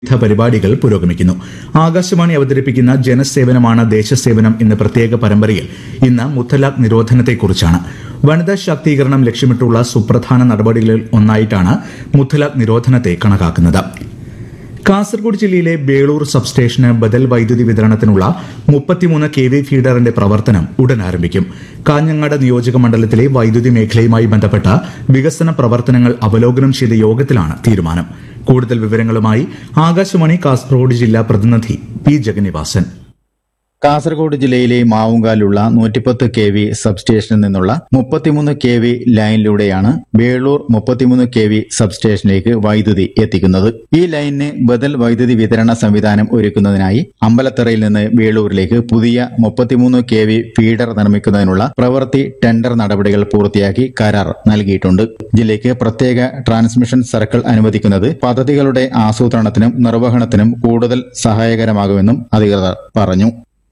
വിവിധ പരിപാടികൾ പുരോഗമിക്കുന്നു ആകാശവാണി അവതരിപ്പിക്കുന്ന ജനസേവനമാണ് ദേശസേവനം എന്ന പ്രത്യേക പരമ്പരയിൽ ഇന്ന് മുത്തലാഖ് നിരോധനത്തെക്കുറിച്ചാണ് വനിതാ ശാക്തീകരണം ലക്ഷ്യമിട്ടുള്ള സുപ്രധാന നടപടികളിൽ ഒന്നായിട്ടാണ് മുത്തലാഖ് നിരോധനത്തെ കണക്കാക്കുന്നത് കാസർഗോഡ് ജില്ലയിലെ ബേളൂർ സബ്സ്റ്റേഷന് ബദൽ വൈദ്യുതി വിതരണത്തിനുള്ള മുപ്പത്തിമൂന്ന് കെ വി ഫീഡറിന്റെ പ്രവർത്തനം ഉടൻ ആരംഭിക്കും കാഞ്ഞങ്ങാട് നിയോജക മണ്ഡലത്തിലെ വൈദ്യുതി മേഖലയുമായി ബന്ധപ്പെട്ട വികസന പ്രവർത്തനങ്ങൾ അവലോകനം ചെയ്ത യോഗത്തിലാണ് തീരുമാനം കൂടുതൽ വിവരങ്ങളുമായി ആകാശവാണി കാസർഗോഡ് ജില്ലാ പ്രതിനിധി പി ജഗന്നിവാസൻ കാസർഗോഡ് ജില്ലയിലെ മാവുങ്കാലുള്ള നൂറ്റിപ്പത്ത് കെ വി സബ്സ്റ്റേഷനിൽ നിന്നുള്ള മുപ്പത്തിമൂന്ന് കെ വി ലൈനിലൂടെയാണ് വേളൂർ മുപ്പത്തിമൂന്ന് കെ വി സബ്സ്റ്റേഷനിലേക്ക് വൈദ്യുതി എത്തിക്കുന്നത് ഈ ലൈനിന് ബദൽ വൈദ്യുതി വിതരണ സംവിധാനം ഒരുക്കുന്നതിനായി അമ്പലത്തറയിൽ നിന്ന് വേളൂരിലേക്ക് പുതിയ മുപ്പത്തിമൂന്ന് കെ വി ഫീഡർ നിർമ്മിക്കുന്നതിനുള്ള പ്രവൃത്തി ടെൻഡർ നടപടികൾ പൂർത്തിയാക്കി കരാർ നൽകിയിട്ടുണ്ട് ജില്ലയ്ക്ക് പ്രത്യേക ട്രാൻസ്മിഷൻ സർക്കിൾ അനുവദിക്കുന്നത് പദ്ധതികളുടെ ആസൂത്രണത്തിനും നിർവഹണത്തിനും കൂടുതൽ സഹായകരമാകുമെന്നും അധികൃതർ പറഞ്ഞു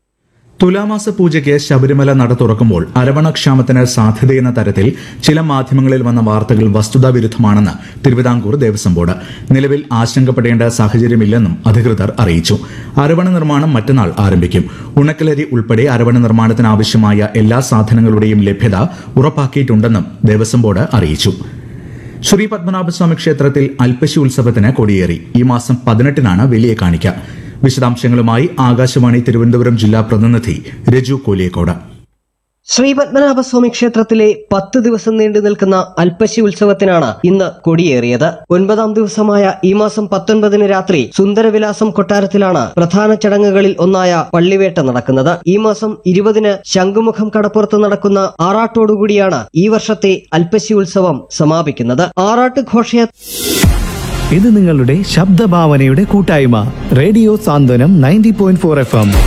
തുലാമാസ പൂജയ്ക്ക് ശബരിമല നട തുറക്കുമ്പോൾ അരവണക്ഷാമത്തിന് സാധ്യതയെന്ന തരത്തിൽ ചില മാധ്യമങ്ങളിൽ വന്ന വാർത്തകൾ വസ്തുതാവിരുദ്ധമാണെന്ന് തിരുവിതാംകൂർ ദേവസ്വം ബോർഡ് നിലവിൽ ആശങ്കപ്പെടേണ്ട സാഹചര്യമില്ലെന്നും അധികൃതർ അറിയിച്ചു അരവണ നിർമ്മാണം മറ്റന്നാൾ ആരംഭിക്കും ഉണക്കലരി ഉൾപ്പെടെ അരവണ നിർമ്മാണത്തിന് ആവശ്യമായ എല്ലാ സാധനങ്ങളുടെയും ലഭ്യത ഉറപ്പാക്കിയിട്ടുണ്ടെന്നും ദേവസ്വം ബോർഡ് അറിയിച്ചു ശ്രീ പത്മനാഭസ്വാമി ക്ഷേത്രത്തിൽ അൽപ്പശി ഉത്സവത്തിന് കൊടിയേറി ഈ മാസം പതിനെട്ടിനാണ് വലിയ കാണിക്ക വിശദാംശങ്ങളുമായി ആകാശവാണി തിരുവനന്തപുരം ജില്ലാ പ്രതിനിധി രജു കോലിയക്കോട് ശ്രീ പത്മനാഭസ്വാമി ക്ഷേത്രത്തിലെ പത്ത് ദിവസം നീണ്ടു നിൽക്കുന്ന അൽപ്പശി ഉത്സവത്തിനാണ് ഇന്ന് കൊടിയേറിയത് ഒൻപതാം ദിവസമായ ഈ മാസം പത്തൊൻപതിന് രാത്രി സുന്ദരവിലാസം കൊട്ടാരത്തിലാണ് പ്രധാന ചടങ്ങുകളിൽ ഒന്നായ പള്ളിവേട്ട നടക്കുന്നത് ഈ മാസം ഇരുപതിന് ശംഖുമുഖം കടപ്പുറത്ത് നടക്കുന്ന ആറാട്ടോടുകൂടിയാണ് ഈ വർഷത്തെ അൽപ്പശി ഉത്സവം സമാപിക്കുന്നത് ആറാട്ട് ഘോഷയാത്ര ഇത് നിങ്ങളുടെ ശബ്ദഭാവനയുടെ കൂട്ടായ്മ radio Santhwanam ninety point four F M